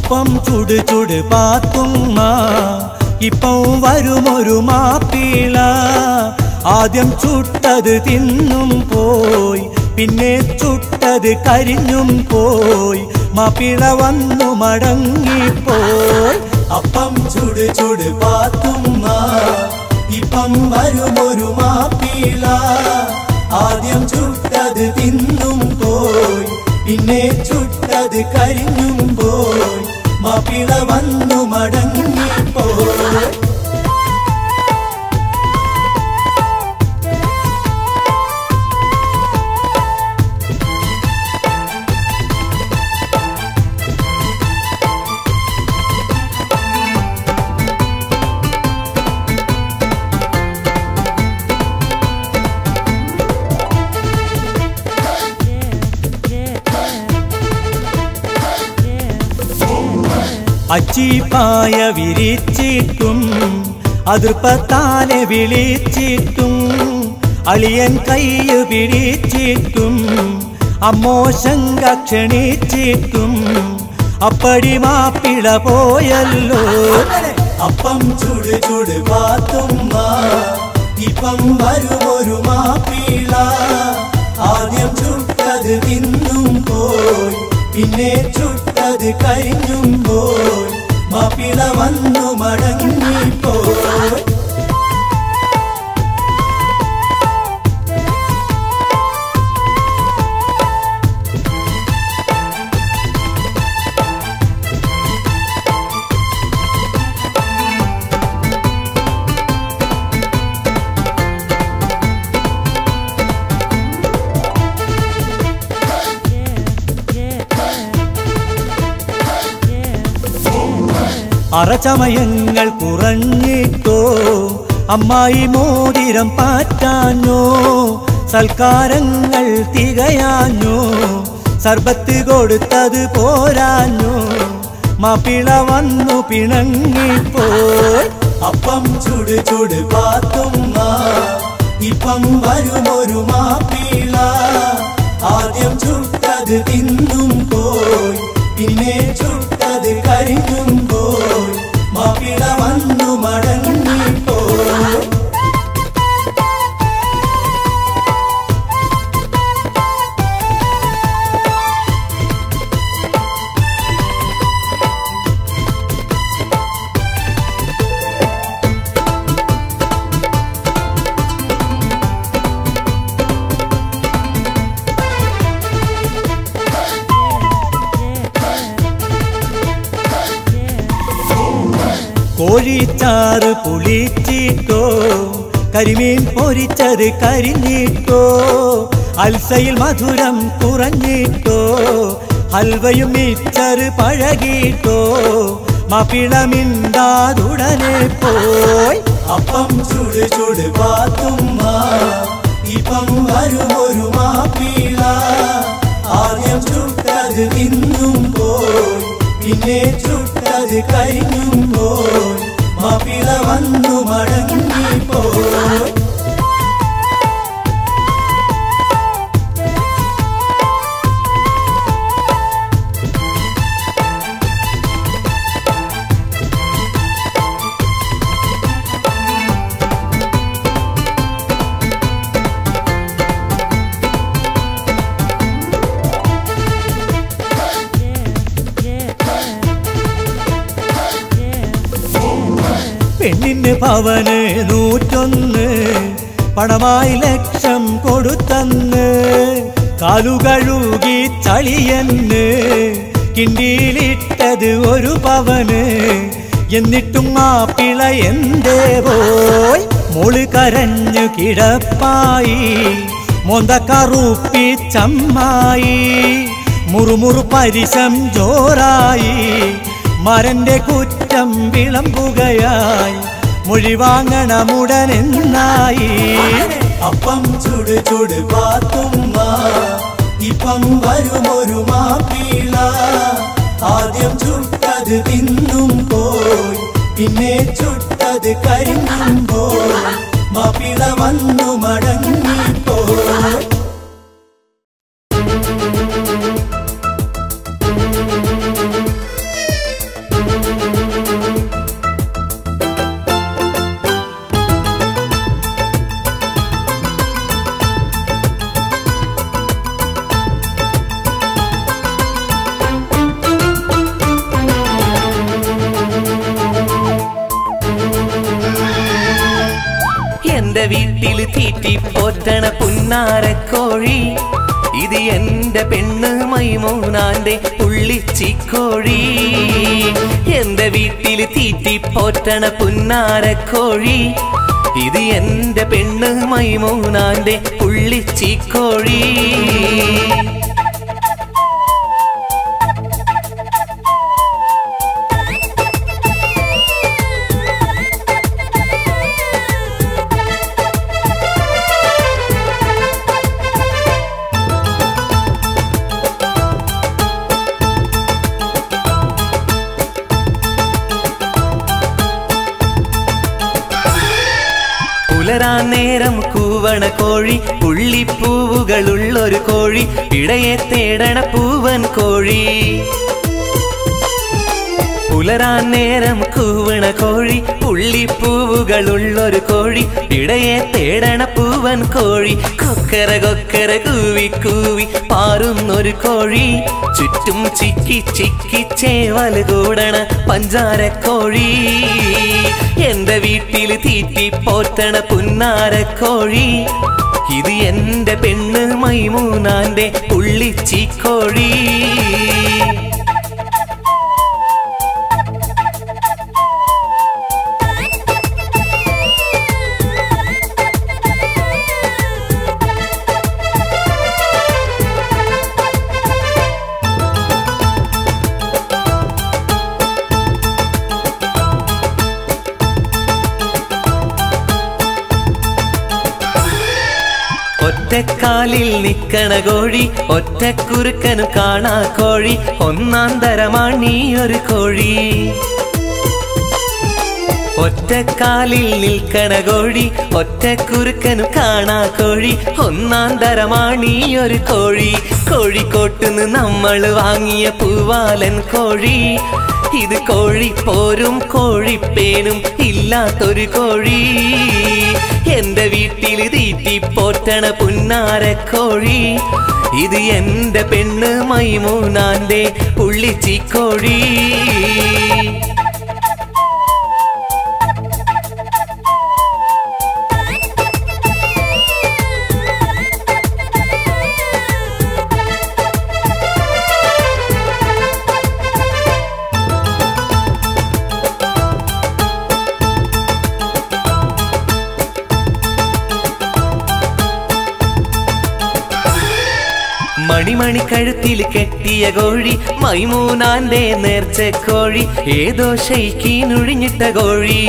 അപ്പം ചുട് ചുട് പാത്തുമ്മ ഇപ്പം വരുമൊരു മാപ്പിള ആദ്യം ചുട്ടത് തിന്നും പോയി പിന്നെ ചുട്ടത് കരിഞ്ഞും പോയി മാപ്പിള വന്നു മടങ്ങിപ്പോയി അപ്പം ചുട് ചുട് പാത്തുമ്മ ഇപ്പം വരുമൊരു മാപ്പിള ആദ്യം ചുട്ടത് തിന്നും പോയി പിന്നെ ചുട്ടത് കരിഞ്ഞും പോയി മാപ്പിള വന്നു മടങ്ങിപ്പോയി അച്ചിപ്പായ വിരിച്ചിട്ടും അതിർപ്പത്താനെ വിളിച്ചിട്ടും അളിയൻ കയ്യ് പിടിച്ചിട്ടും അമ്മോശങ്ക ക്ഷണിച്ചിട്ടും അപ്പടി മാപ്പിള പോയല്ലോ അപ്പം ചുട് ചുട് പാത്തുമ്മ ഇപ്പം വരുമൊരു മാപ്പിള ആദ്യം ചുട്ടത് തിന്നും പോയി പിന്നെ ചുട്ടത് കഴിഞ്ഞും പോയി മാപ്പിള വന്നു മടങ്ങിപ്പോയി അറചമയങ്ങൾ കുറഞ്ഞിട്ടോ അമ്മായി മോതിരം പാറ്റാഞ്ഞോ സൽക്കാരങ്ങൾ തികയാഞ്ഞോ സർബത്ത് കൊടുത്തത് പോരാഞ്ഞോ മാപ്പിള വന്നു പിണങ്ങിപ്പോയി അപ്പം ചുട് ചുട് പാത്തുമ്മ ഇപ്പം വരുമൊരു മാപ്പിള ആദ്യം ചുട്ടത് തിന്നും പോയി പിന്നെ ചുട്ടത് കരിഞ്ഞും പോയി മാപ്പിള വന്നു മടങ്ങിപ്പോയി കോഴിച്ചാറ് പുളിച്ചിട്ടോ കരിമീൻ പൊരിച്ചത് കരിഞ്ഞിട്ടോ അൽസയിൽ മധുരം കുറഞ്ഞിട്ടോ ഹൽവയും മിച്ചറ് പഴകിട്ടോ മാപ്പിളമിണ്ടാതുടനെ പോയി അപ്പം ചുട് ചുട് പാത്തുമ്മ ഇപ്പം വരുമൊരു മാപ്പിള ആദ്യം ചുട്ടത് തിന്നും പോയി പിന്നെ ചുട്ടത് കഴിഞ്ഞും പോയി മാപ്പിള വന്നു മടങ്ങിപ്പോയി പെണ്ണിന് പവന് നൂറ്റൊന്ന് പണമായി ലക്ഷം കൊടുത്തന്ന് കാലുകഴുകി ചളിയന്ന് കിണ്ടിയിലിട്ടത് ഒരു പവന് എന്നിട്ടും മാപ്പിള എന്തേ പോയി മോള് കരഞ്ഞു കിടപ്പായി മൊന്തക്കറുപ്പി ചമ്മായി മുറുമുറു പരിശം ജോറായി മരന്റെ കുറ്റം വിളമ്പുകയായി മൊഴി വാങ്ങണമുടനെന്നായി അപ്പം ചുട് ചുട് പാത്തുമ്മ ഇപ്പം വരുമൊരു മാപ്പിള ആദ്യം ചുട്ടത് തിന്നും പോയി പിന്നെ ചുട്ടത് കരിഞ്ഞും പോയി മാപ്പിള വന്നു മടങ്ങിപ്പോയി എന്റെ വീട്ടിൽ തീറ്റി പോറ്റണ പുന്നാരക്കോഴി ഇത് എന്റെ പെണ്ണ് മൈമൂനാന്റെ പുള്ളിച്ചിക്കോഴി എന്റെ വീട്ടിൽ തീറ്റി പോറ്റണ പുന്നാരക്കോഴി ഇത് എന്റെ പെണ്ണ് മൈമൂനാന്റെ പുള്ളിച്ചിക്കോഴി പുലരാൻ നേരം കൂവണ കോഴി പുള്ളിപ്പൂവുകളുള്ളൊരു കോഴി ഇടയെ തേടണ പൂവൻ കോഴി പുലരാൻ നേരം കൂവണ കോഴി പുള്ളിപ്പൂവുകളുള്ളൊരു കോഴി ഇടയെ തേടണ പൂവൻ കോഴി കൊക്കര കൊക്കര കൂവി കൂവി പാറുന്നൊരു കോഴി ചുറ്റും ചിക്കി ചിക്കി ചേവല് കൂടണ പഞ്ചാര കോഴി എന്റെ വീട്ടിൽ തീറ്റി പോറ്റണ പുന്നാര കോഴി ഇത് എന്റെ പെണ്ണ് മൈമൂനാന്റെ പുള്ളിച്ചിക്കോഴി ഒറ്റക്കാലിൽ നിക്കണ കോഴി ഒറ്റക്കുറുക്കനു കാണാ കോഴി ഒന്നാം തരമാണീ ഒരു കോഴി ഒറ്റക്കാലിൽ നിൽക്കണ കോഴി ഒറ്റക്കുറുക്കനു കാണാ കോഴി ഒന്നാം തരമാണീ ഒരു കോഴി കോഴിക്കോട്ടുന്ന് നമ്മൾ വാങ്ങിയ പൂവാലൻ കോഴി ഇത് കോഴിപ്പോരും കോഴിപ്പേനും ഇല്ലാത്തൊരു കോഴി എന്റെ വീട്ടിൽ തീറ്റി പോറ്റണ പുന്നാര കോഴി ഇത് എന്റെ പെണ്ണ് മൈമൂനാന്റെ പുള്ളിച്ചിക്കോഴി മണിമണി കഴുത്തിൽ കെട്ടിയ കോഴി മൈമൂനാന്റെ നേർച്ച കോഴി ഏതോ ഷെയ്ക്കീനുഴിഞ്ഞിട്ട കോഴി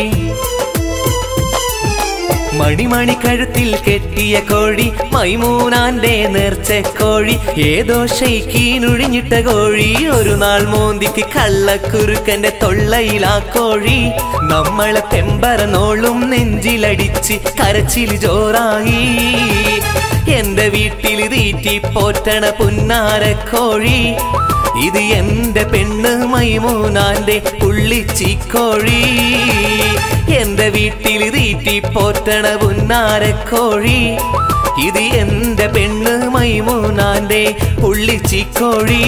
മണിമണി കഴുത്തിൽ കെട്ടിയ കോഴി മൈമൂനാന്റെ നേർച്ച കോഴി ഏതോ ഷെയ്ക്കീനുഴിഞ്ഞിട്ട കോഴി ഒരു നാൾ മോന്തിക്ക് കള്ളക്കുറുക്കന്റെ തൊള്ളയിലാ കോഴി നമ്മളെ പെമ്പറനോളും നെഞ്ചിലടിച്ച് കരച്ചിൽ ജോറായി എന്റെ വീട്ടിൽ തീറ്റി പോറ്റണ പുന്നാര കോഴി ഇത് എന്റെ പെണ്ണ് മൈമൂനാന്റെ പുള്ളിച്ചിക്കോഴി എന്റെ വീട്ടിൽ തീറ്റി പോറ്റണ പുന്നാര കോഴി ഇത് എന്റെ പെണ്ണ് മൈമൂനാന്റെ പുള്ളിച്ചിക്കോഴി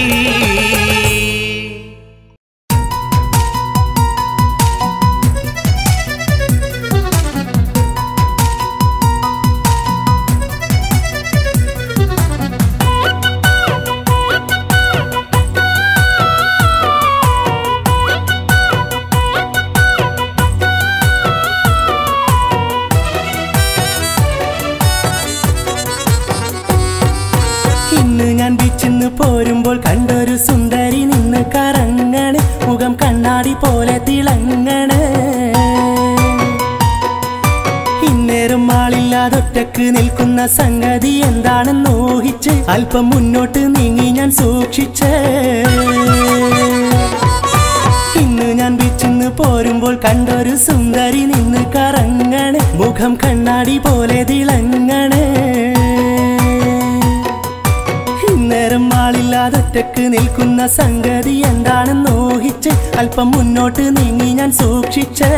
ഇന്ന് ഞാൻ ബീച്ചിന്ന് പോരുമ്പോൾ കണ്ടൊരു സുന്ദരി നിന്ന് കറങ്ങണ് മുഖം കണ്ണാടി പോലെ തിളങ്ങണ് ഇന്നേരം ആളില്ലാതൊറ്റക്ക് നിൽക്കുന്ന സംഗതി എന്താണെന്ന് ഊഹിച്ച് അല്പം മുന്നോട്ട് നീങ്ങി ഞാൻ സൂക്ഷിച്ച് ഇന്ന് ഞാൻ ബീച്ചിന്ന് പോരുമ്പോൾ കണ്ടൊരു സുന്ദരി നിന്ന് കറങ്ങണ് മുഖം കണ്ണാടി പോലെ തിളങ്ങണ് ഇന്നേരം ആളില്ലാതൊറ്റക്ക് നിൽക്കുന്ന സംഗതി എന്താണെന്ന് ഊഹിച്ച് അല്പം മുന്നോട്ട് നീങ്ങി ഞാൻ സൂക്ഷിച്ച്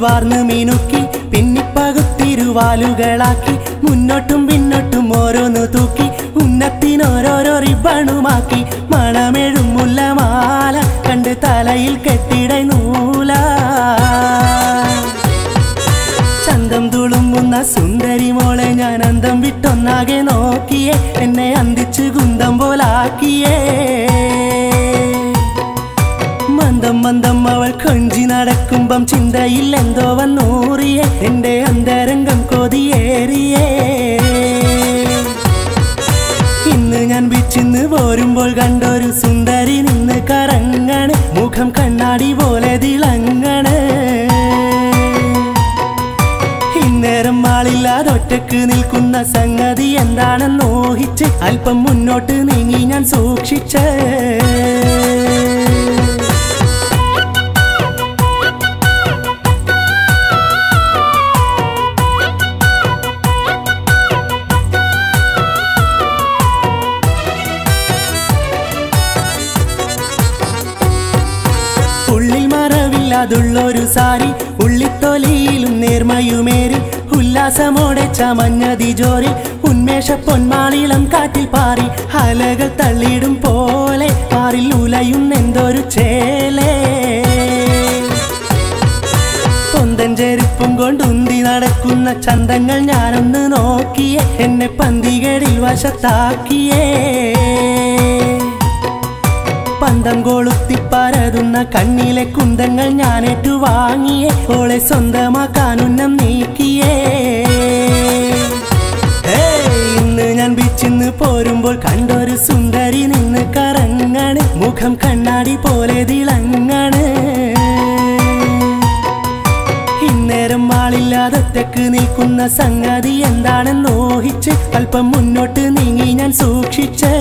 വാർന്ന് മിനുക്കി പിന്നിപ്പകുത്തിരുവാലുകളാക്കി മുന്നോട്ടും പിന്നോട്ടും ഓരോന്ന് തൂക്കി ഉന്നത്തിനോരോരോ റിബണുമാക്കി മണമെഴും മുല്ലമാല കണ്ട് തലയിൽ കെട്ടിട നൂല ചന്തം തുളുമ്പുന്ന സുന്ദരി മോളെ ഞാൻ അന്തം വിട്ടൊന്നാകെ നോക്കിയേ എന്നെ അന്തിച്ച് കുന്തം പോലാക്കിയേ മന്ദം മന്ദം അവൾ കൊഞ്ചി നടക്കുമ്പം ചിന്തയിൽ എന്തോ വന്നൂറിയേ എന്റെ അന്തരംഗം കൊതിയേറിയേ ഇന്ന് ഞാൻ വിച്ചിന്ന് പോരുമ്പോൾ കണ്ടൊരു സുന്ദരി നിന്ന് കറങ്ങണ് മുഖം കണ്ണാടി പോലെ തിളങ്ങണ് ഇന്നേരം ആളില്ലാതെ ഒറ്റക്ക് നിൽക്കുന്ന സംഗതി എന്താണെന്ന് ഊഹിച്ച് അല്പം മുന്നോട്ട് നീങ്ങി ഞാൻ സൂക്ഷിച്ച് ഉള്ളിൽ മറവില്ലാതുള്ളൊരു സാരി ഉള്ളിത്തൊലിയിലും നേർമയുമേറി ഉല്ലാസമോടെ ചമഞ്ഞതി ജോറി ഉന്മേഷ പൊന്മാളിളം കാറ്റിൽ പാറി അലകൾ തള്ളിയിടും പോലെ പാറിൽ ഉലയും എന്തൊരു ചേലേ പൊന്തൻ ചെരുപ്പും കൊണ്ടുന്തി നടക്കുന്ന ചന്തങ്ങൾ ഞാനൊന്ന് നോക്കിയേ എന്നെ പന്തികടിൽ വശത്താക്കിയേ പന്തം കൊളുത്തി പരതുന്ന കണ്ണിലെ കുന്തങ്ങൾ ഞാൻ ഏറ്റുവാങ്ങിയേ ഓളെ സ്വന്തമാക്കാനുന്നം നീക്കിയേ ഹേയ്, ഇന്ന് ഞാൻ ബീച്ചിന്ന് പോരുമ്പോൾ കണ്ടൊരു സുന്ദരി നിന്ന് കറങ്ങണ് മുഖം കണ്ണാടി പോലെ തിളങ്ങണ് ഇന്നേരം ആളില്ലാതെ ഒറ്റക്ക് നിൽക്കുന്ന സംഗതി എന്താണെന്ന് ഊഹിച്ച് അല്പം മുന്നോട്ട് നീങ്ങി ഞാൻ സൂക്ഷിച്ചേ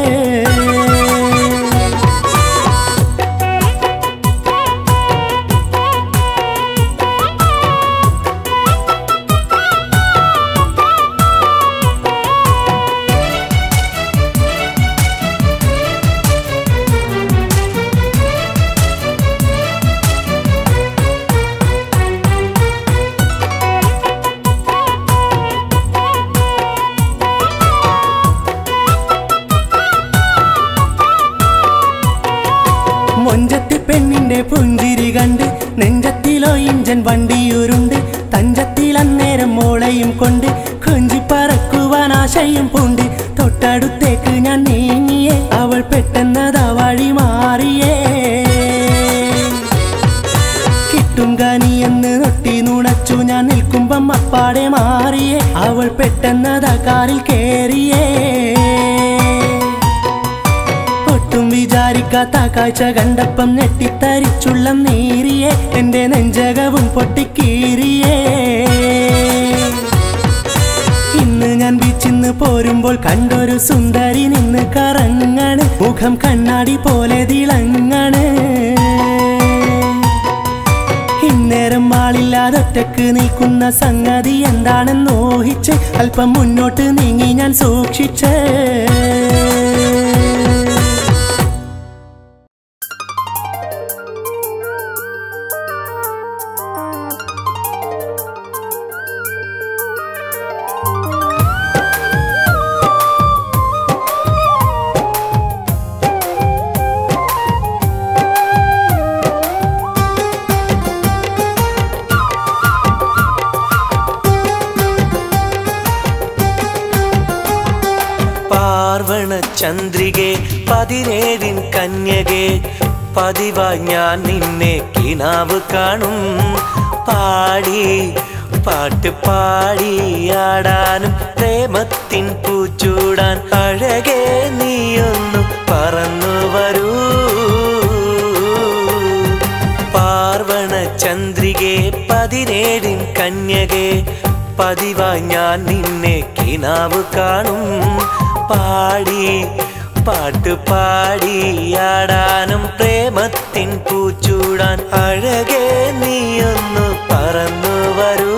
മൊഞ്ചത്തി പെണ്ണിന്റെ പുഞ്ചിരി കണ്ട് നെഞ്ചത്തിലോ ഇഞ്ചൻ വണ്ടിയുരുണ്ട് തഞ്ചത്തിൽ അന്നേരം മോളയും കൊണ്ട് കൊഞ്ചി പറക്കുവാൻ ആശയും പൂണ്ട് തൊട്ടടുത്തേക്ക് ഞാൻ നീങ്ങിയേ അവൾ പെട്ടെന്നതാ വഴി മാറിയേ കിട്ടും കനി എന്ന് നൊട്ടി നുണച്ചു ഞാൻ നിൽക്കുമ്പം അപ്പാടെ മാറിയേ അവൾ പെട്ടെന്നതാ കാറിൽ കേറിയേ ഒട്ടും വിചാരിക്കാത്ത കാഴ്ച കണ്ടപ്പം ഞെട്ടിത്തരിച്ചുള്ളം നീറിയേ എന്റെ നെഞ്ചകവും പൊട്ടിക്കീറിയേ ഇന്ന് ഞാൻ ബീച്ചിന്ന് പോരുമ്പോൾ കണ്ടൊരു സുന്ദരി നിന്ന് കറങ്ങണ് മുഖം കണ്ണാടി പോലെ തിളങ്ങണ് ഇന്നേരം ആളില്ലാതെ ഒറ്റക്ക് നിൽക്കുന്ന സംഗതി എന്താണെന്ന് ഊഹിച്ച് അല്പം മുന്നോട്ട് നീങ്ങി ഞാൻ സൂക്ഷിച്ചേ പാർവണ ചന്ദ്രികെ പതിനേഴിൻ കന്യകെ പതിവായി ഞാൻ നിന്നെ കിനാവ് കാണും പാടി പാട്ട് പാടിയാടാനും പ്രേമത്തിൻ പൂച്ചൂടാൻ അഴകെ നീയൊന്നു പറന്നു വരൂ പാർവണ ചന്ദ്രികെ പതിനേഴിൻ കന്യകെ പതിവായി ഞാൻ നിന്നെ കിനാവ് കാണും പാടി പാട്ട് പാടിയാടാനും പ്രേമത്തിൻ പൂച്ചൂടാൻ അഴകെ നീയൊന്നു പറന്നു വരൂ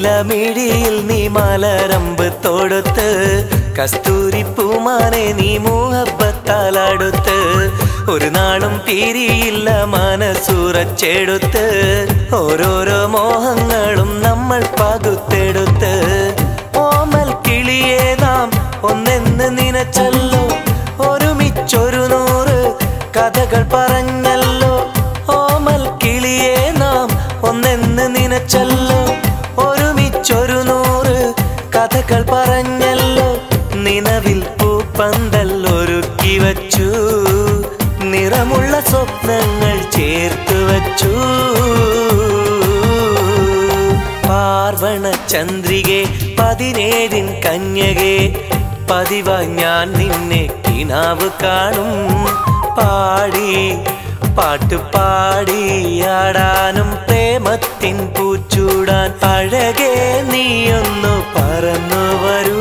നീലമിഴിയിൽ നീ മലരമ്പ് തൊടുത്ത് കസ്തൂരി പൂമാനെ നീ മൂഹബത്താലടുത്ത് ഒരു നാളും പിരിയില്ല മനസ്സുറച്ചെടുത്ത് ഓരോരോ മോഹങ്ങളും നമ്മൾ പകുത്തെടുത്ത് ഓമൽ കിളിയെ നാം ഒന്നെന്ന് നിനച്ചല്ലോ ഒരുമിച്ചൊരു നൂറ് കഥകൾ പറഞ്ഞല്ലോ ഓമൽ കിളിയെ നാം ഒന്നെന്ന് നിനച്ചല്ലോ ഒരുമിച്ചൊരു നൂറ് കഥകൾ പറഞ്ഞല്ലോ നിലവിൽ പൂപ്പന്തൽ ഒരുക്കി വച്ചു നിറമുള്ള സ്വപ്നങ്ങൾ ചേർത്ത് വച്ചു പാർവണ ചന്ദ്രികെ പതിനേഴിൻ കന്യകെ പതിവായി ഞാൻ നിന്നെ കിനാവ് കാണും പാടി പാട്ട് പാടി ആടാനും പ്രേമത്തിൻ പൂച്ചൂടാൻ അഴകെ നീയൊന്നു പറന്നു വരൂ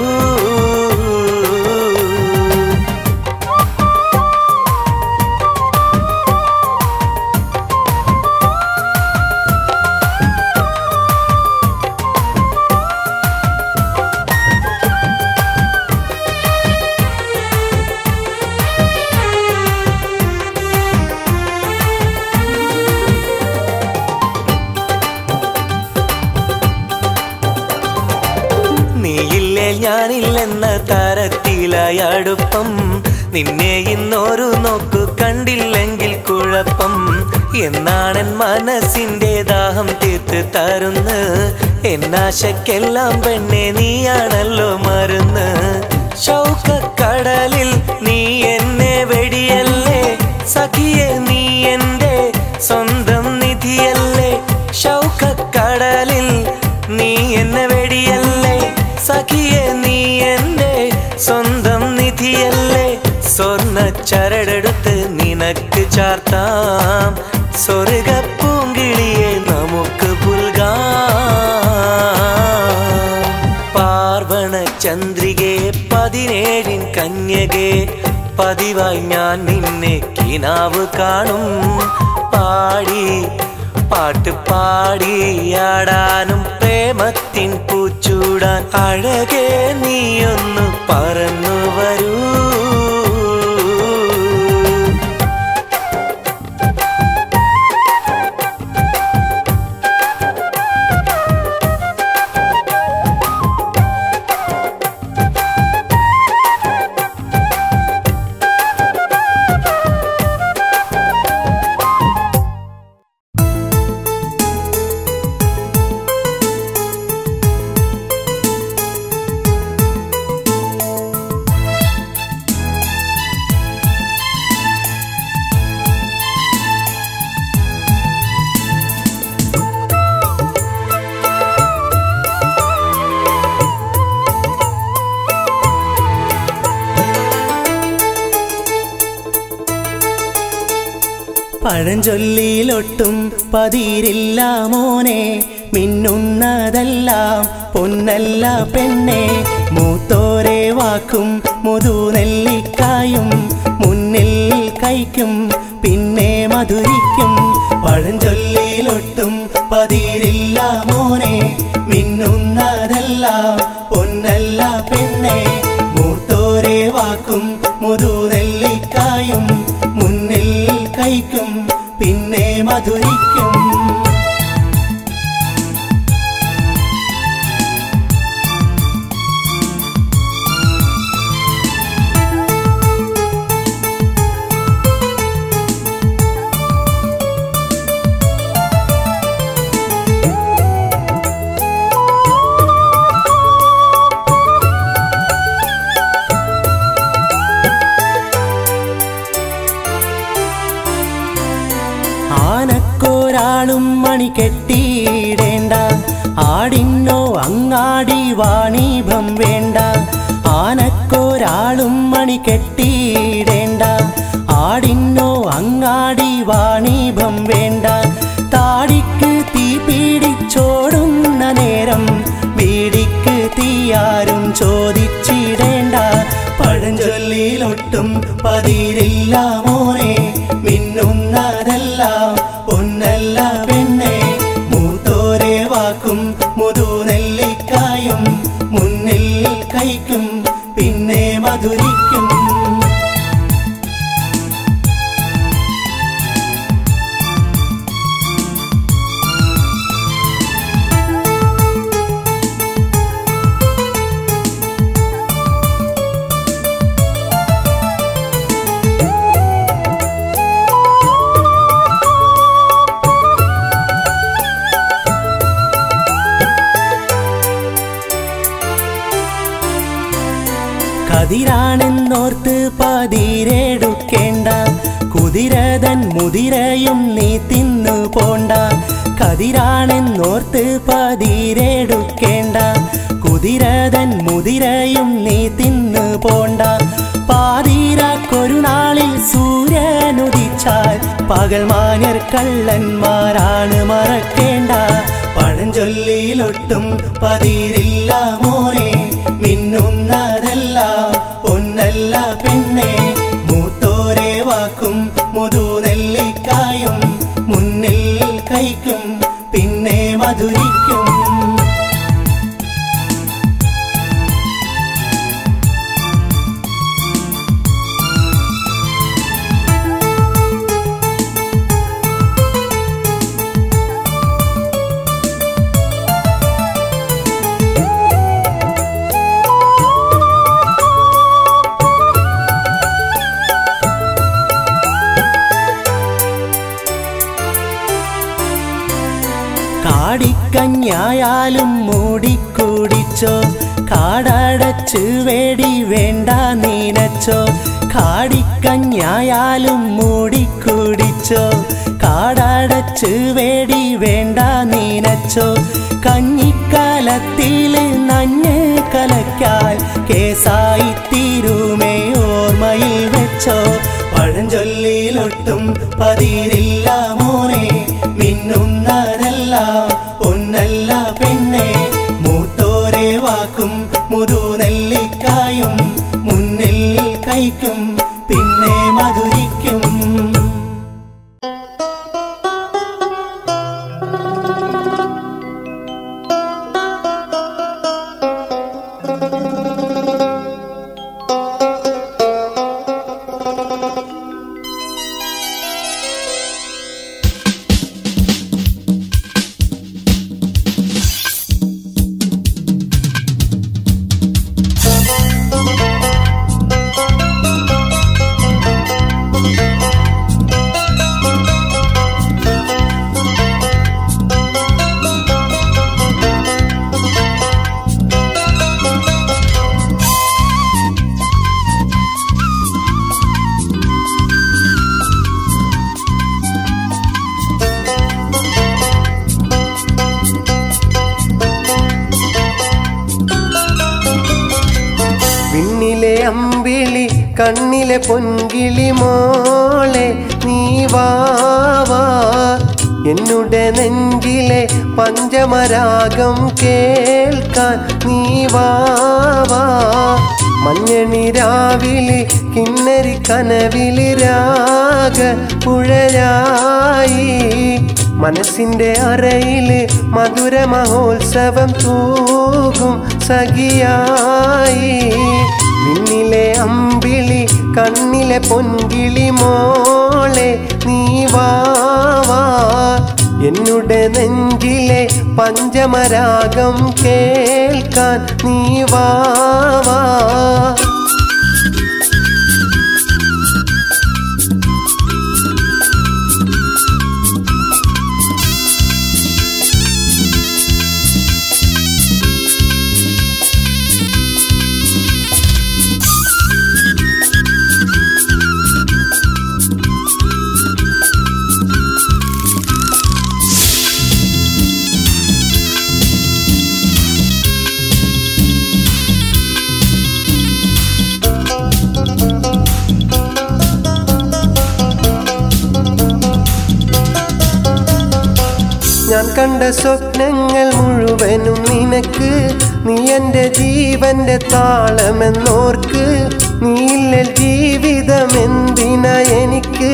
നീയില്ലേ ഞാനില്ലെന്ന തരത്തിലായി അടുപ്പം നിന്നെ ഇന്നൊരു നോക്കു കണ്ടില്ലെങ്കിൽ കുഴപ്പം എന്നാണൻ മനസ്സിന്റെ ദാഹം തീർത്ത് തരുന്ന് എന്നാശക്കെല്ലാം പെണ്ണെ നീയാണല്ലോ മരുന്ന് ശൗക്കക്കടലിൽ നീ എന്നെ വെടിയല്ലേ സഖിയെ നീ എന്റെ സ്വന്തം നിധിയല്ലേ ശൗക്കക്കടലിൽ നീ എന്നെ വെടിയല്ലേ സഖിയെ നീ എന്റെ സ്വന്തം നിധിയല്ലേ സ്വർണ്ണ ചരടെടുത്ത് നിനക്ക് ചാർത്താം സ്വർഗപ്പൂങ്കിളിയെ നമുക്ക് പുൽകാം പാർവണ ചന്ദ്രികെ പതിനേഴിൻ കന്യകെ പതിവായി ഞാൻ നിന്നെ കിനാവ് കാണും പാടി പാട്ട് പാടി ആടാനും പ്രേമത്തിൻ പൂച്ചൂടാൻ അഴകെ നീയൊന്നു പറന്നു വരൂ പഴഞ്ചൊല്ലിയിലൊട്ടും പതിരില്ല മോനെ മിന്നുന്നതെല്ലാം പൊന്നല്ല പെണ്ണെ മൂത്തോരെ വാക്കും മുതുനെല്ലിക്കായും മുന്നിൽ കൈക്കും പിന്നെ മധുരിക്കും പഴഞ്ചൊല്ലിയിലൊട്ടും പതിരില്ല മോനെ മിന്നുന്നതെല്ലാം പൊന്നല്ല പെണ്ണെ മൂത്തോരെ വാക്കും മുതുനെല്ലിക്കായും മുന്നിൽ കൈക്കും പിന്നെ മധുരിക്കും ആനക്കൊരാളും മണി കെട്ടിയിടേണ്ട ആടിന്നോ അങ്ങാടി വാണിഭം വേണ്ട ആനക്കൊരാളും മണി കെട്ടിയിടേണ്ട ആടിന്നോ അങ്ങാടി വാണിഭം വേണ്ട താടിക്ക് തീ പീടിച്ചോടുന്ന നേരം വീടിക്ക് തീയാരും ചോദിച്ചിടേണ്ട പഴഞ്ചൊല്ലിയിലൊട്ടും പതിരില്ല മോനെ മിന്നുന്നതെല്ലാം പൊന്നല്ല പെണ്ണെ മൂത്തോരെ വാക്കും മുതുനെല്ലി കുതിരതൻ മുതിരയും നീ തിന്നു പോണ്ട കതിരാണെന്നോർത്ത് പതിരെടുക്കേണ്ട കുതിരതൻ മുതിരയും നീ തിന്നു പോണ്ട പാതിരാക്കൊരു നാളിൽ സൂര്യനുദിച്ചാൽ പകൽ മാന്യർ കള്ളന്മാരാണ് മറക്കേണ്ട പഴഞ്ചൊല്ലിയിലൊട്ടും പതിരില്ല മോനെ മിന്നുന്നതല്ല പൊന്നല്ല പെണ്ണെ മൂത്തോരെ വാക്കും മുതുനെല്ലിക്കായും മുന്നിൽ കൈക്കും പിന്നെ മധുരിക്കും കാടിക്കഞ്ഞായാലും മൂടിക്കുടിച്ചോ കാടടച്ച് വേടി വേണ്ട നീനച്ചോ കാടിക്കഞ്ഞായാലും മൂടിക്കുടിച്ചോ കാടടച്ച് വേടി വേണ്ട നീനച്ചോ കഞ്ഞിക്കാലത്തിൽ നഞ്ഞ് കലക്കാൽ കേസായി തീരുമേ ഓർമ്മയിൽ വെച്ചോ പഴഞ്ചൊല്ലിയിലൊട്ടും പതിരില്ല മോനെ മിന്നുന്നതല്ല പൊന്നല്ല പെണ്ണെ മൂത്തോരെ വാക്കും മുതുനെല്ലിക്കായും മുന്നിൽ കൈക്കും പിന്നെ മധുരിക്കും വിണ്ണിലെ അമ്പിളി കണ്ണിലെ പൊൻകിളി മോളെ നീ വാവാ എന്നുടെ നെഞ്ചിലെ പഞ്ചമരാഗം കേൾക്കാൻ നീ വാവാ മഞ്ഞണി രാവിലെ കിന്നരി കനവില് രാഗ പുഴയായി മനസ്സിന്റെ അറയില് മധുര മഹോത്സവം തൂകും സഖിയായി നിന്നിലെ അമ്പിളി കണ്ണിലെ പൊൻകിളി മോളെ നീ വാവാ എന്നുടെ നെഞ്ചിലെ പഞ്ചമരാഗം കേൾക്കാൻ നീ വാവാ ഞാൻ കണ്ട സ്വപ്നങ്ങൾ മുഴുവനും നിനക്ക് നീ എൻ്റെ ജീവന്റെ താളമെന്നോർക്ക് നീല്ല ജീവിതം എന്തിനാ എനിക്ക്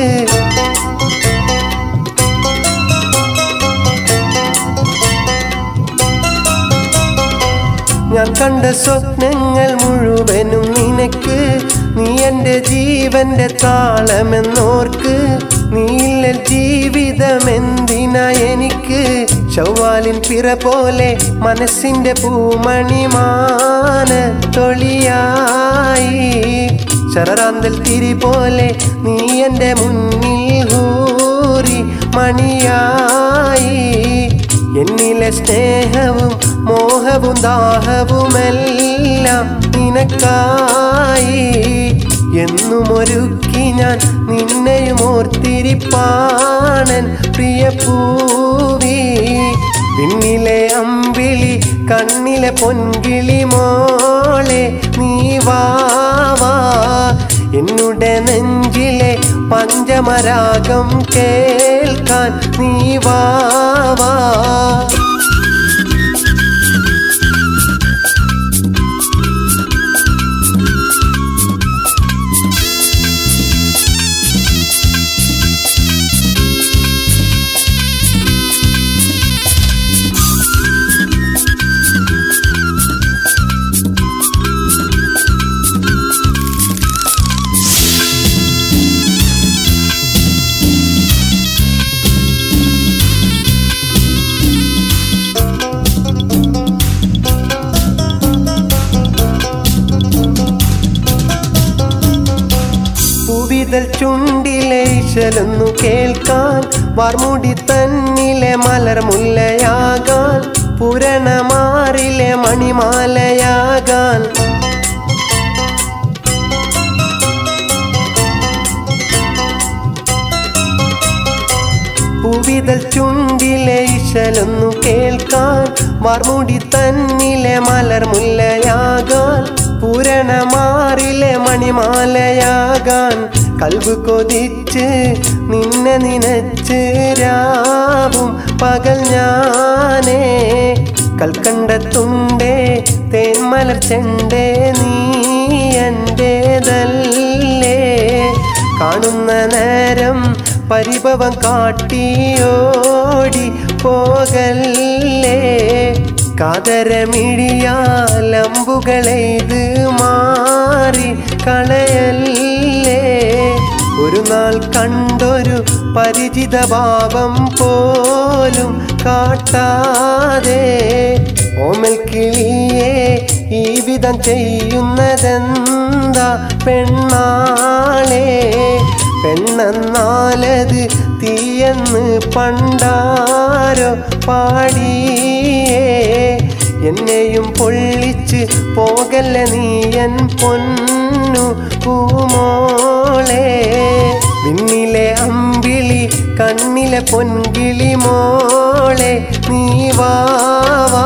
ഞാൻ കണ്ട സ്വപ്നങ്ങൾ മുഴുവനും നിനക്ക് നീ എൻ്റെ ജീവന്റെ താളമെന്നോർക്ക് നീല്ല ജീവിതം എന്തിനാ എനിക്ക് ചൊവ്വാലിൻ പിറ പോലെ മനസ്സിന്റെ പൂമണിമാന തൊളിയായി ശരറാന്തൽ തിരി പോലെ നീ എൻ്റെ മുന്നിൽ ഹൂറി മണിയായി എന്നിലെ സ്നേഹവും മോഹവും ദാഹവുമെല്ലാം നിനക്കായി എന്നും ഒരുക്കി ഞാൻ നിന്നെയും ഓർത്തിരിപ്പാണൻ പ്രിയ പൂവി പിന്നിലെ അമ്പിളി കണ്ണിലെ പൊൻകിളി മോളെ നീ വാവാ എന്നുടെ നെഞ്ചിലെ പഞ്ചമരാഗം കേൾക്കാൻ നീ വാവാ പൂവിതൽ ചുണ്ടിലെ ഇശലൊന്നു കേൾക്കാൻ വാർമുടി തന്നിലെ മലർമുല്ലയാകാൻ പുരണമാറിലെ മണിമാലയാകാൻ പൂവിതൽ ചുണ്ടിലെ ഇശലൊന്നു കേൾക്കാൻ വാർമുടി തന്നിലെ മലർമുല്ലയാകാൻ പൂരണമാറിലെ മണിമാലയാകാൻ കൽബ് കൊതിച്ച് നിന്നെ നിനച്ച് രാവും പകൽ ഞാനേ കൽക്കണ്ടത്തുണ്ടേ തേന്മലർ ചെണ്ടേ നീ എൻ്റേതല്ലേ കാണുന്ന നേരം പരിഭവം കാട്ടിയോടി പോകല്ലേ കാതരമിഴിയാലമ്പുകളെയ്ത് മാറി കളയല്ലേ ഒരു നാൾ കണ്ടൊരു പരിചിത ഭാവം പോലും കാട്ടാതെ ഓമൽ കിളിയെ ഈ വിധം ചെയ്യുന്നതെന്താ പെണ്ണാളെ പെണ്ണെന്നാലത് തീയെന്ന് പണ്ടാരോ പാടിയേ എന്നെയും പൊള്ളിച്ച് പോകല്ല നീയൻ പൊന്നു പൂമോളെ വിണ്ണിലെ അമ്പിളി കണ്ണിലെ പൊൻകിളി മോളെ നീ വാവാ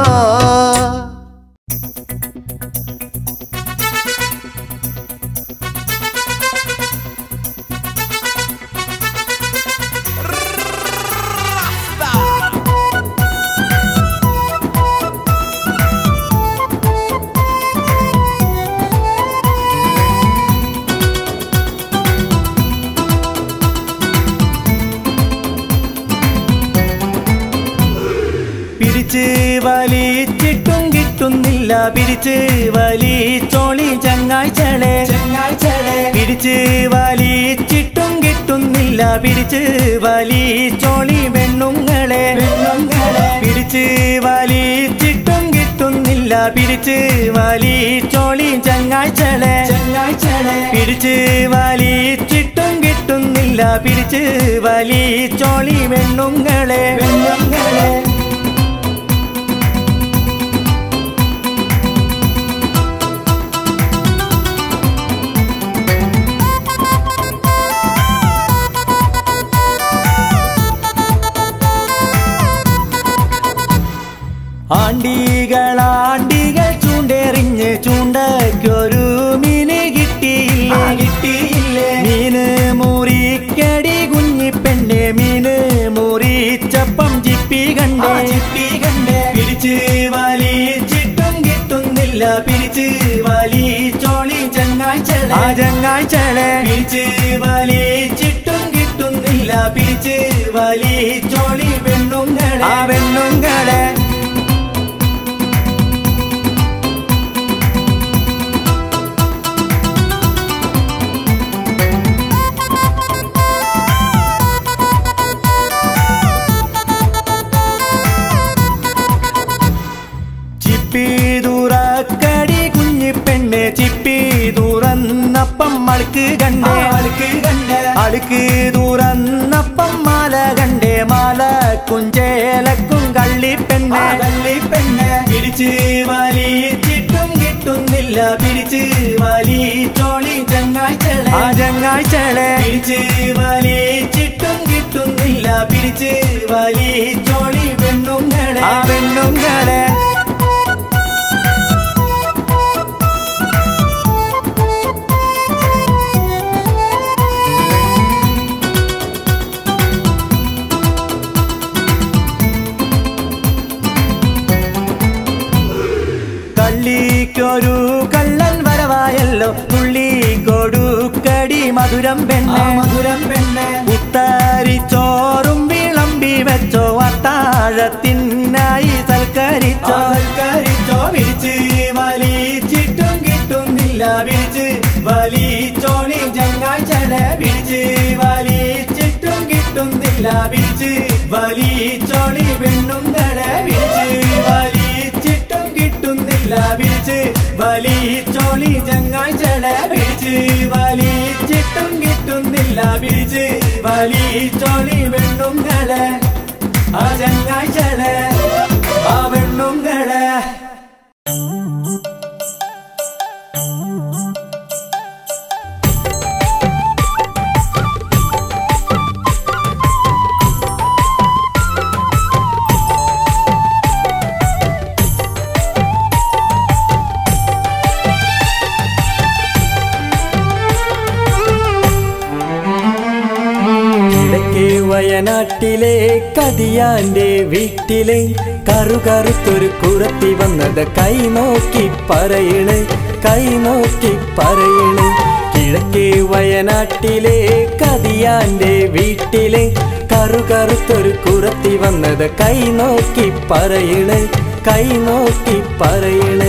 പിടിച്ച് വലിച്ചിട്ടും കിട്ടുന്നില്ല പിടിച്ച് വലിച്ചോളി ചങ്ങാഴ്ചളെ ചങ്ങാഴ്ചളെ പിടിച്ച് വലിച്ചിട്ടും കിട്ടുന്നില്ല പിടിച്ച് വലിച്ചോളി വെണ്ണുങ്ങളെ വെണ്ണുങ്ങളെ പിടിച്ച് വലിച്ചിട്ടും കിട്ടുന്നില്ല പിടിച്ച് വലിച്ചോളി ചങ്ങാഴ്ചളെ ചങ്ങാഴ്ചളെ പിടിച്ച് വലിച്ചിട്ടും കിട്ടുന്നില്ല പിടിച്ച് വലിച്ചോളി വെണ്ണുങ്ങളെ വെണ്ണുങ്ങളെ ആണ്ടികൾ ആണ്ടികൾ ചൂണ്ടെറിഞ്ഞ് ചൂണ്ടയ്ക്കൊരു മീന് കിട്ടിയില്ല കിട്ടിയില്ലേ മീന് മുറിക്കടി കുഞ്ഞിപ്പെണ്ണെ മീന് മുറിച്ചപ്പം ചിപ്പി കണ്ടേ ചിപ്പി കണ്ടേ പിടിച്ച് വലിച്ചിട്ടും കിട്ടുന്നില്ല പിടിച്ച് വലിച്ചോളി ചങ്ങാഴ്ചളെ ആ ചങ്ങാഴ്ചളെ പിടിച്ച് വലിച്ചിട്ടും കിട്ടുന്നില്ല പിടിച്ച് വലിച്ചോളി പെണ്ണുങ്ങളെ ആ പെണ്ണുങ്ങളെ ചിപ്പി തുറക്കടി കുഞ്ഞിപ്പെണ്ണ് ചിപ്പി തുറന്നപ്പം അളുക്ക് കണ്ടേ അളുക്ക് കണ്ടേ അളുക്ക് തുറന്നപ്പം മാല കണ്ടേ മാല കുഞ്ചേലക്കും കള്ളിപ്പെണ്ണ് കള്ളിപ്പെണ്ണ് പിടിച്ച് വലിച്ചിട്ടും കിട്ടുന്നില്ല പിടിച്ച് വലിച്ചോളി ചങ്ങ ചങ്ങാഴ്ചളെ ആ ചങ്ങാഴ്ചളെ പിടിച്ച് വലിച്ചിട്ടും കിട്ടുന്നില്ല പിടിച്ച് വലിച്ചോളി പെണ്ണുങ്ങളെ ആ പെണ്ണുങ്ങളെ കള്ളിക്കൊരു കള്ളൻ വരവായല്ലോ തുള്ളി കൊടുക്കടി മധുരം ആ പെണ്ണെ മധുരം പെണ്ണെ ഉത്തരി ചോറും വിളമ്പി വെച്ചോ അത്താഴത്തിനായി സൽക്കരിച്ചോ സൽക്കരിച്ചോ പിടിച്ച് വലിച്ചിട്ടും കിട്ടുന്നില്ല പിടിച്ച് വലിച്ചോളി ചങ്ങാഴ്ചളെ പിടിച്ച് വലിച്ചിട്ടും കിട്ടുന്നില്ല പിടിച്ച് വലിച്ചോളി പെണ്ണുങ്ങളെ പിടിച്ച് വലിച്ചിട്ടും കിട്ടുന്നില്ല പിടിച്ച് വലിച്ചോളി ചങ്ങാഴ്ചളെ പിടിച്ച് വലിച്ചിട്ടും കിട്ടുന്നില്ല പിടിച്ച് വലിച്ചോളി പെണ്ണുങ്ങളെ ആ ചങ്ങാഴ്ചളെ ആ പെണ്ണുങ്ങളെ കിഴക്കേ വയനാട്ടിലെ കതിയാന്റെ വീട്ടിലെ കറുകറുത്തൊരു കുറത്തി വന്നത് കൈ നോക്കി പറയണ് കൈ നോക്കി പറയണ് കിഴക്കേ വയനാട്ടിലെ കതിയാന്റെ വീട്ടിലെ കറുകറുത്തൊരു കുറത്തി വന്നത് കൈ നോക്കി പറയണ് കൈ നോക്കി പറയണ്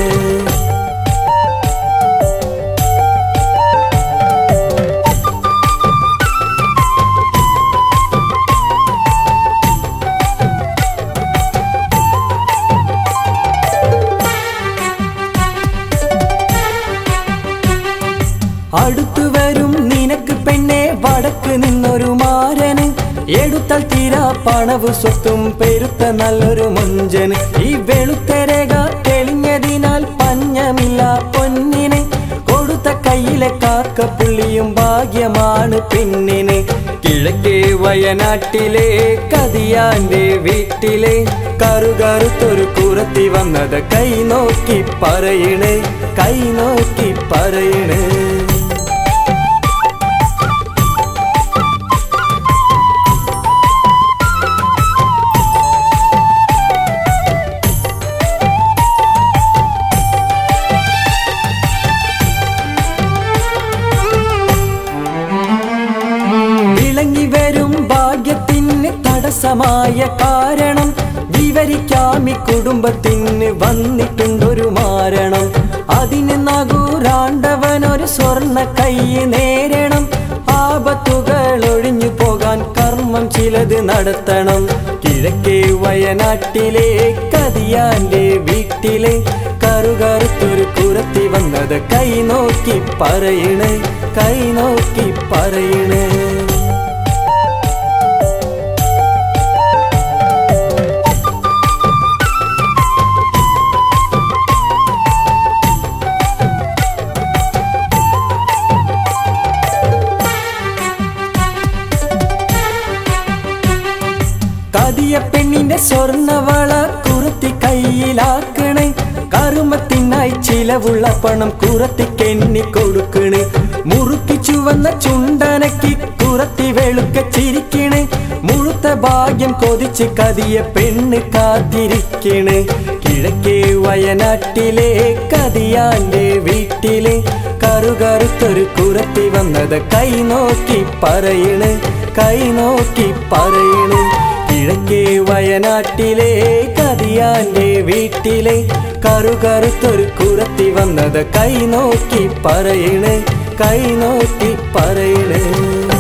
അടുത്തു വരും നിനക്ക് പെണ്ണെ വടക്ക് നിന്നൊരു മാരന് എടുത്താൽ തീരാ പണവ് സ്വത്തും പെരുത്ത നല്ലൊരു മുഞ്ചന് ഈ വെളുത്ത രേഖ തെളിഞ്ഞതിനാൽ പഞ്ഞമില്ല പൊന്നിന് കൊടുത്ത കയ്യിലെ കാക്കപ്പുള്ളിയും ഭാഗ്യമാണ് പെണ്ണിന് കിഴക്കേ വയനാട്ടിലെ കതിയാന്റെ വീട്ടിലെ കറുകറുത്തൊരു കുറത്തി വന്നത് കൈ നോക്കി പറയണ് കൈ നോക്കി പറയണ് വിളങ്ങി വരും ഭാഗ്യത്തിന് തടസ്സമായ കാരണം വിവരിക്കാമി കുടുംബത്തിന് വന്നിട്ടുണ്ടൊരു മാരണം അതിന് നകൂറാണ്ടവൻ ഒരു സ്വർണ്ണ കൈ നേരണം ആപത്തുകൾ ഒഴിഞ്ഞു പോകാൻ കർമ്മം ചിലത് നടത്തണം കിഴക്കേ വയനാട്ടിലെ കതിയാന്റെ വീട്ടിലെ കറുകറുത്തൊരു കുറത്തി വന്നത് കൈ നോക്കി പറയണ് കൈ നോക്കി പറയണ് കതിയ പെണ്ണിന്റെ സ്വർണവള കുറുത്തി കയ്യിലാക്കണേ കറുമത്തിനായി ചിലവുള്ള പണം കുറത്തിക്കെണ്ണി കൊടുക്കണേ മുറുക്കി ചുവന്ന ചുണ്ടനക്കി കുറത്തി വെളുക്ക ചിരിക്കണേ മുഴുത്ത ഭാഗ്യം കൊതിച്ച് കതിയ പെണ്ണ് കാത്തിരിക്കണേ കിഴക്കേ വയനാട്ടിലെ കതിയാന്റെ വീട്ടിലെ കറുകറുത്തൊരു കുറത്തി വന്നത് കൈ നോക്കി പറയണ് കൈ നോക്കി പറയണ് കിഴക്കേ വയനാട്ടിലെ കതിയാന്റെ വീട്ടിലെ കറുകറുത്തൊരു കുറത്തി വന്നത് കൈ നോക്കി പറയണ് കൈ നോക്കി പറയണ്